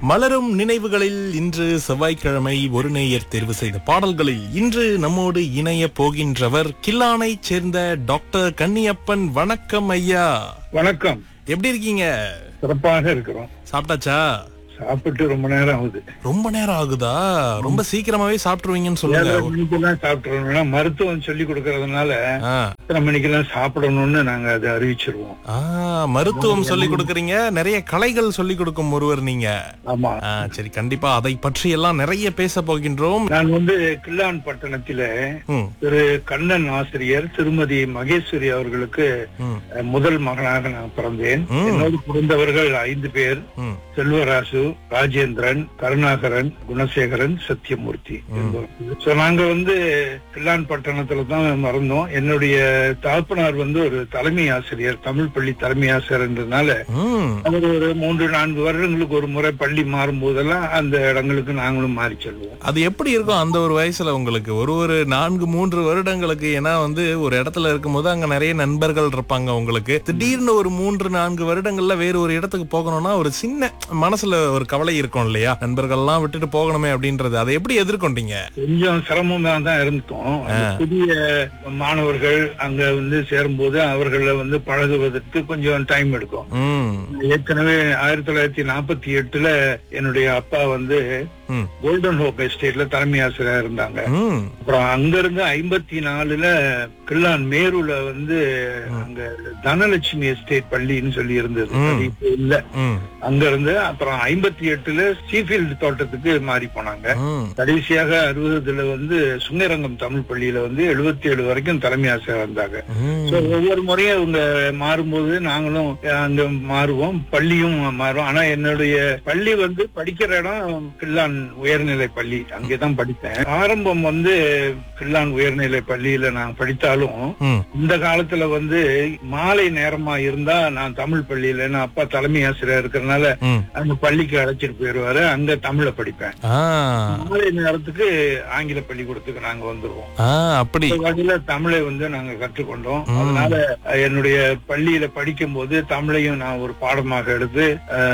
மலரும் நினைவுகளில் இன்று செவ்வாய்க்கிழமை ஒரு நேயர் தேர்வு செய்த பாடல்களில் இன்று நம்மோடு இணைய போகின்றவர் கில்லானை சேர்ந்த டாக்டர் கன்னியப்பன் வணக்கம் ஐயா வணக்கம் எப்படி இருக்கீங்க சிறப்பாக இருக்கிறோம் சாப்பிட்டாச்சா சாப்பிட்டு ரொம்ப நேரம் ஆகுது ரொம்ப நேரம் ஆகுதா ரொம்ப சீக்கிரமாவே சாப்பிட்டுருவீங்கன்னு சொல்லுங்க ஏழரை மணிக்கெல்லாம் சாப்பிட்டுறோம் மருத்துவம் சொல்லி கொடுக்கறதுனால ஆ. எத்தனை மணிக்கெல்லாம் சாப்பிடணும்னு நாங்க அதை அறிவிச்சிருவோம் ஆ, மருத்துவம் சொல்லி கொடுக்கறீங்க நிறைய கலைகள் சொல்லி கொடுக்கும் ஒருவர் நீங்க ஆமா ஆ, சரி கண்டிப்பா அதை பற்றி எல்லாம் நிறைய பேச போகின்றோம் நான் வந்து கில்லான் பட்டணத்தில ம், திரு கண்ணன் ஆசிரியர் திருமதி மகேஸ்வரி அவர்களுக்கு ம், அஹ், முதல் மகனாக நான் பிறந்தேன் ம். என்னோடு பிறந்தவர்கள் ஐந்து பேர் ம். செல்வராசு ராஜேந்திரன் கருணாகரன் குணசேகரன் சத்யமூர்த்தி என்பவர்கள். So, நாங்க வந்து கில்லான் பட்டணத்துல தான் மறந்தோம் என்னுடைய தகப்பனார் வந்து ஒரு தலைமை ஆசிரியர் தமிழ் பள்ளி தலைமை ஆசிரியர்ன்றதுனால ம். அவர் ஒரு மூன்று நான்கு வருடங்களுக்கு ஒரு முறை பள்ளி மாறும் போதெல்லாம் அந்த இடங்களுக்கு நாங்களும் மாறி செல்வோம் அது எப்படி இருக்கும் அந்த ஒரு வயசுல உங்களுக்கு ஒரு ஒரு நான்கு மூன்று வருடங்களுக்கு ஏன்னா வந்து ஒரு இடத்துல இருக்கும்போது அங்க நிறைய நண்பர்கள் இருப்பாங்க உங்களுக்கு திடீர்னு ஒரு மூன்று நான்கு வருடங்கள்ல வேற ஒரு இடத்துக்கு போகணும்னா ஒரு சின்ன மனசுல ஒரு கவலை இருக்கும் இல்லையா நண்பர்கள்லாம் விட்டுட்டு போகணுமே அப்படின்றது அதை எப்படி எதிர்கொண்டீங்க கொஞ்சம் சிரமமா தான் இருந்தோம் அந்த புதிய மாணவர்கள் அங்க வந்து சேரும்போது அவர்களை வந்து பழகுவதற்கு கொஞ்சம் டைம் எடுக்கும் ம் ஏற்கனவே ஆயிரத்தி தொள்ளாயிரத்தி நாற்பத்தி எட்டுல என்னுடைய அப்பா வந்து ம் கோல்டன் ஹோப் எஸ்டேட்ல தலைமை ஆசிரியர் இருந்தாங்க ம் அப்புறம் அங்க இருந்து ஐம்பத்தி நாலுல கில்லான் மேருல வந்து அங்க தனலட்சுமி எஸ்டேட் பள்ளின்னு சொல்லி இருந்தது அது இப்ப இல்ல ம் அங்க இருந்து அப்புறம் ஐம்பத்தி எட்டுல சீஃபீல்டு தோட்டத்துக்கு மாறி போனாங்க ம் கடைசியாக அறுபதுல வந்து சுங்கரங்கம் தமிழ் பள்ளியில வந்து எழுபத்தி ஏழு வரைக்கும் தலைமை ஆசிரியர் இருந்தாங்க ம் So, ஒவ்வொரு முறையும் அவங்க மாறும்போது நாங்களும் அங்க மாறுவோம் பள்ளியும் மாறும் ஆனா என்னுடைய பள்ளி வந்து படிக்கிற இடம் கில்லான் உயர்நிலை பள்ளி அங்கேதான் படித்தேன் ஆரம்பம் வந்து கில்லான் உயர்நிலை பள்ளியில நான் படித்தாலும் ம் இந்த காலத்துல வந்து மாலை நேரமா இருந்தா நான் தமிழ் பள்ளியில நான் அப்பா தலைமை ஆசிரியர் இருக்கிறதுனால ம் அந்த பள்ளிக்கு அழைச்சிட்டு போயிருவாரு அங்க தமிழை படிப்பேன் ஆ மாலை நேரத்துக்கு ஆங்கில பள்ளிக்கூடத்துக்கு நாங்க வந்துருவோம் ஆ அப்படி இந்த வகையில தமிழை வந்து நாங்க கற்றுக்கொண்டோம் அதனால அஹ், என்னுடைய பள்ளியில படிக்கும் போது தமிழையும் நான் ஒரு பாடமாக எடுத்து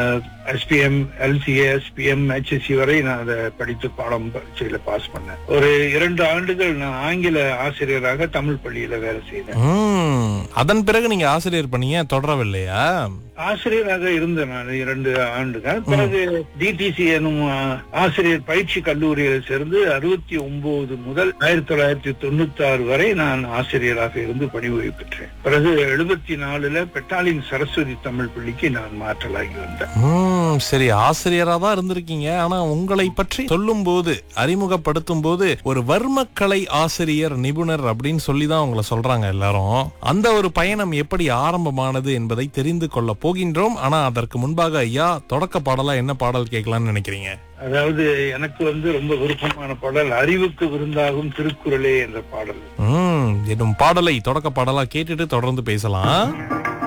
எஸ்பிஎம் எல்சிஏ எஸ்பிஎம் ஹெச்எஸ்சி வரை நான் அதை படித்து பாடம் பரீட்சையில பாஸ் பண்ணேன் ஒரு இரண்டு ஆண்டுகள் நான் ஆங்கில ஆசிரியராக தமிழ் பள்ளியில வேலை செய்தேன் ம் அதன் பிறகு நீங்க ஆசிரியர் பண்ணீங்க தொடரவில்லையா ஆசிரியராக இருந்தேன் நான் இரண்டு ஆண்டுகள் பிறகு டிடிசி எனும் அஹ், ஆசிரியர் பயிற்சி கல்லூரியில சேர்ந்து அறுபத்தி ஒன்பது முதல் ஆயிரத்தி தொள்ளாயிரத்தி தொண்ணூத்தி ஆறு வரை நான் ஆசிரியராக இருந்து பணி ஓய்வு பெற்றேன் பிறகு எழுபத்தி நாலுல பெட்டாலின் சரஸ்வதி தமிழ் பள்ளிக்கு நான் மாற்றலாகி வந்தேன் ம் சரி ஆசிரியரா தான் இருந்திருக்கீங்க ஆனா உங்களை பற்றி சொல்லும் போது அறிமுகப்படுத்தும் போது ஒரு வர்மக்கலை ஆசிரியர் நிபுணர் அப்படின்னு சொல்லி தான் உங்களை சொல்றாங்க எல்லாரும் அந்த ஒரு பயணம் எப்படி ஆரம்பமானது என்பதை தெரிந்து கொள்ள போகின்றோம் ஆனா அதற்கு முன்பாக ஐயா தொடக்க பாடலா என்ன பாடல் கேட்கலாம்னு நினைக்கிறீங்க அதாவது எனக்கு வந்து ரொம்ப விருப்பமான பாடல் அறிவுக்கு விருந்தாகும் திருக்குறளே என்ற பாடல் ம் என்னும் பாடலை தொடக்க பாடலா கேட்டுட்டு தொடர்ந்து பேசலாம்